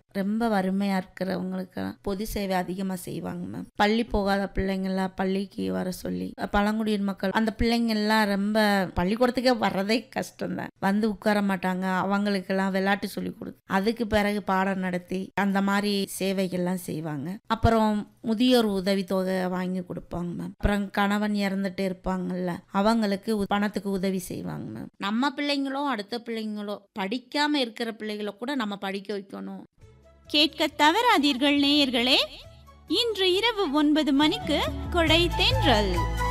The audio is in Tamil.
ரொம்ப வறுமையா இருக்கிறவங்களுக்கு பொது சேவை அதிகமா செய்வாங்க மேம் பள்ளி போகாத பிள்ளைங்களாம் பள்ளிக்கு வர சொல்லி பழங்குடியின மக்கள் அந்த பிள்ளைங்க எல்லாம் ரொம்ப பள்ளிக்கூடத்துக்கே வர்றதே கஷ்டம்தான் வந்து உட்கார மாட்டாங்க அவங்களுக்கெல்லாம் விளையாட்டு சொல்லி கொடுத்து அதுக்கு பிறகு பாடம் நடத்தி அந்த மாதிரி சேவைகள்லாம் செய்வாங்க அப்புறம் முதியோர் உதவித்தொகை வாங்கி கொடுப்பாங்க மேம் அப்புறம் கணவன் இறந்துட்டு இருப்பாங்கல்ல அவங்களுக்கு உ- பணத்துக்கு உதவி செய்வாங்க மேம் நம்ம பிள்ளைங்களோ அடுத்த பிள்ளைங்களோ படிக்காம இருக்கிற பிள்ளைகளை கூட நம்ம படிக்க வைக்கணும் கேட்க தவறாதீர்கள் நேயர்களே இன்று இரவு ஒன்பது மணிக்கு கொடை தென்றல்